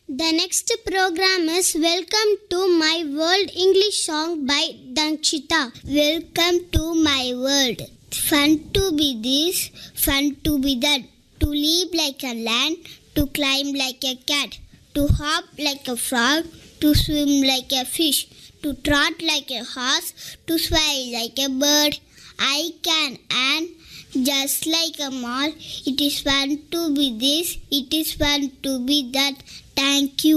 The next program is Welcome to My World English Song by Dankshita. Welcome to my world. Fun to be this, fun to be that. To live like a lamb, to climb like a cat, to hop like a frog, to swim like a fish, to trot like a horse, to fly like a bird. I can and just like a mall, it is fun to be this, it is fun to be that. Thank you.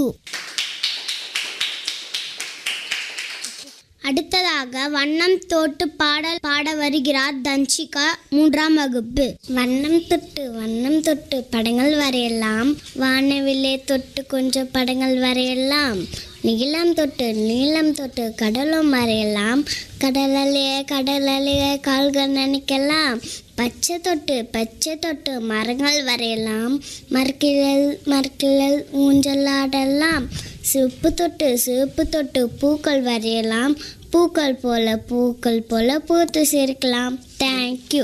அடுத்ததாக வண்ணம் தோட்டு பாடல் பாட வருகிறார் தன்ஷிகா மூன்றாம் வகுப்பு வண்ணம் தொட்டு வண்ணம் தொட்டு படங்கள் வரையலாம் வானவில்லை தொட்டு கொஞ்சம் படங்கள் வரையலாம் நீளம் தொட்டு நீளம் தொட்டு கடலும் வரையலாம் கடலையே கடலையே கால்கள் நினைக்கலாம் பச்சை தொட்டு பச்சை தொட்டு மரங்கள் வரையலாம் மரக்கிழல் மரக்கிழல் ஊஞ்சல் ஆடலாம் சிவப்பு தொட்டு சிவப்பு தொட்டு பூக்கள் வரையலாம் பூக்கள் போல பூக்கள் போல பூத்து சிரிக்கலாம் தேங்க்யூ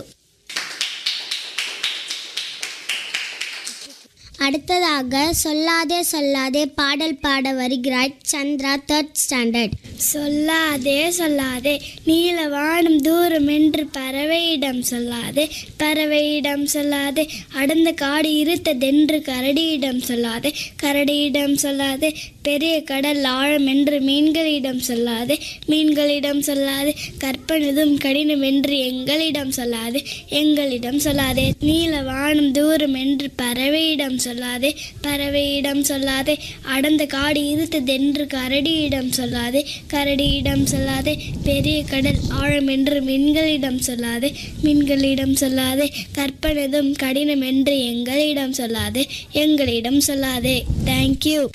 அடுத்ததாக சொல்லாதே சொல்லாதே பாடல் பாட வருகிறாய் சந்திரா தேர்ட் ஸ்டாண்டர்ட் சொல்லாதே சொல்லாதே நீலவானம் தூரம் என்று பறவையிடம் சொல்லாதே பறவையிடம் சொல்லாதே அடர்ந்த காடு இருத்ததென்று கரடியிடம் சொல்லாதே கரடியிடம் சொல்லாதே பெரிய கடல் ஆழம் என்று மீன்களிடம் சொல்லாதே மீன்களிடம் சொல்லாதே கற்பனதும் கடினம் என்று எங்களிடம் சொல்லாதே எங்களிடம் சொல்லாதே நீலவானம் தூரம் என்று பறவையிடம் சொல்லாதே பறவையிடம் சொல்லாதே அடர்ந்த காடு இருத்ததென்று கரடியிடம் சொல்லாதே கரடியிடம் சொல்லாதே பெரிய கடல் ஆழம் என்று மீன்களிடம் சொல்லாதே மீன்களிடம் சொல்லாதே கற்பனதும் கடினம் என்று எங்களிடம் சொல்லாதே எங்களிடம் சொல்லாதே தேங்க்யூ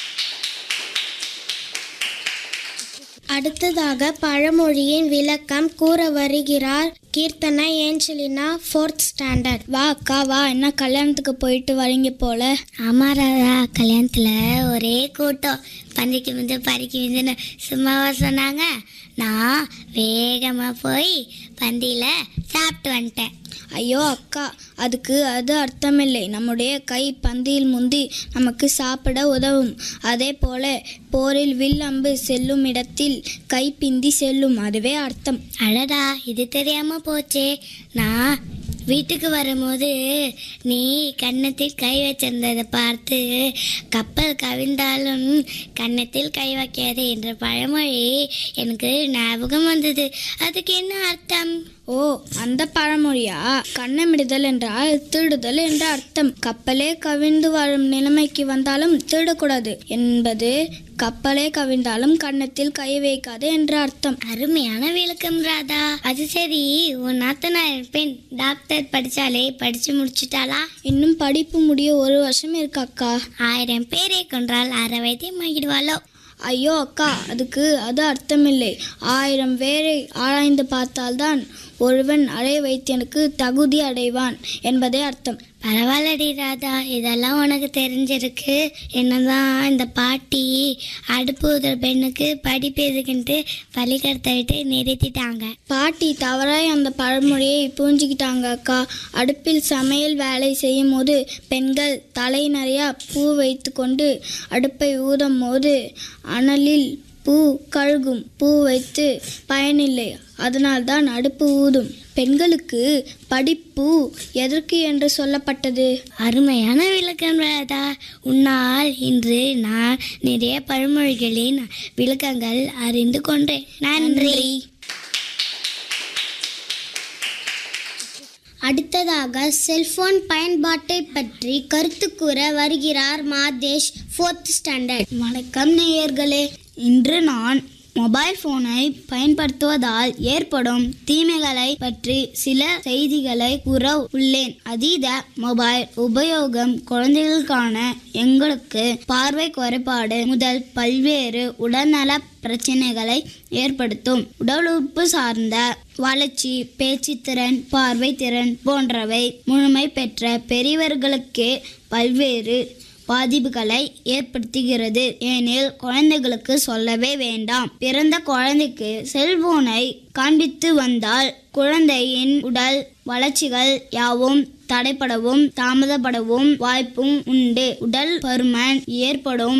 அடுத்ததாக பழமொழியின் விளக்கம் கூற வருகிறார் கீர்த்தனா ஏஞ்சலினா ஃபோர்த் ஸ்டாண்டர்ட் வா அக்கா வா என்ன கல்யாணத்துக்கு போயிட்டு வரீங்க போல ஆமா ராதா கல்யாணத்துல ஒரே கூட்டம் பந்திக்கு வந்து பறிக்கு வந்துன்னு சும்மாவா சொன்னாங்க நான் வேகமா போய் பந்தியில சாப்பிட்டு வந்துட்டேன் ஐயோ அக்கா அதுக்கு அது அர்த்தமில்லை நம்முடைய கை பந்தியில் முந்தி நமக்கு சாப்பிட உதவும் அதே போல போரில் வில் அம்பு செல்லும் இடத்தில் கை பிந்தி செல்லும் அதுவே அர்த்தம் அழடா இது தெரியாம போச்சே நான் வீட்டுக்கு வரும்போது நீ கன்னத்தில் கை வச்சிருந்ததை பார்த்து கப்பல் கவிழ்ந்தாலும் கன்னத்தில் கை வைக்காது என்ற பழமொழி எனக்கு ஞாபகம் வந்தது அதுக்கு என்ன அர்த்தம் ஓ அந்த பழமொழியா கண்ணமிடுதல் என்றால் திருடுதல் என்ற அர்த்தம் கப்பலே கவிழ்ந்து வரும் நிலைமைக்கு வந்தாலும் திருடக்கூடாது என்பது கப்பலே கவிழ்ந்தாலும் கன்னத்தில் கை வைக்காது என்ற அர்த்தம் அருமையான விளக்கம் ராதா அது சரி உன் நாத்தனார் பெண் டாக்டர் படிச்சாலே படிச்சு முடிச்சிட்டாளா இன்னும் படிப்பு முடிய ஒரு வருஷம் இருக்கு அக்கா ஆயிரம் பேரை கொன்றால் அரை வைத்தியம் ஆகிடுவாளோ ஐயோ அக்கா அதுக்கு அது அர்த்தமில்லை ஆயிரம் பேரை ஆராய்ந்து பார்த்தால்தான் ஒருவன் அறை வைத்தியனுக்கு தகுதி அடைவான் என்பதே அர்த்தம் பரவாயில்லடி ராதா இதெல்லாம் உனக்கு தெரிஞ்சிருக்கு என்னதான் இந்த பாட்டி அடுப்பு ஊதுற பெண்ணுக்கு படிப்பு எதுக்குன்ட்டு பள்ளிக்கூடத்தை விட்டு நிறுத்திட்டாங்க பாட்டி தவறாய் அந்த பழமொழியை புரிஞ்சுக்கிட்டாங்க அக்கா அடுப்பில் சமையல் வேலை செய்யும் போது பெண்கள் தலை நிறையா பூ வைத்து கொண்டு அடுப்பை ஊதும் போது அனலில் பூ கழுகும் பூ வைத்து பயனில்லை அதனால்தான் அடுப்பு ஊதும் பெண்களுக்கு படிப்பு எதற்கு என்று சொல்லப்பட்டது அருமையான விளக்கம் ராதா உன்னால் இன்று நான் நிறைய பழமொழிகளின் விளக்கங்கள் அறிந்து கொண்டேன் நன்றி அடுத்ததாக செல்போன் பயன்பாட்டை பற்றி கருத்து கூற வருகிறார் மாதேஷ் ஃபோர்த் ஸ்டாண்டர்ட் வணக்கம் நேயர்களே இன்று நான் மொபைல் போனை பயன்படுத்துவதால் ஏற்படும் தீமைகளை பற்றி சில செய்திகளை கூற உள்ளேன் அதீத மொபைல் உபயோகம் குழந்தைகளுக்கான எங்களுக்கு பார்வை குறைபாடு முதல் பல்வேறு உடல்நல பிரச்சனைகளை ஏற்படுத்தும் உடல் உறுப்பு சார்ந்த வளர்ச்சி பேச்சுத்திறன் பார்வை திறன் போன்றவை முழுமை பெற்ற பெரியவர்களுக்கே பல்வேறு பாதிப்புகளை ஏற்படுத்துகிறது ஏனில் குழந்தைகளுக்கு சொல்லவே வேண்டாம் பிறந்த குழந்தைக்கு செல்போனை காண்பித்து வந்தால் குழந்தையின் உடல் வளர்ச்சிகள் யாவும் தடைப்படவும் தாமதப்படவும் வாய்ப்பும் உண்டு உடல் பருமன் ஏற்படும்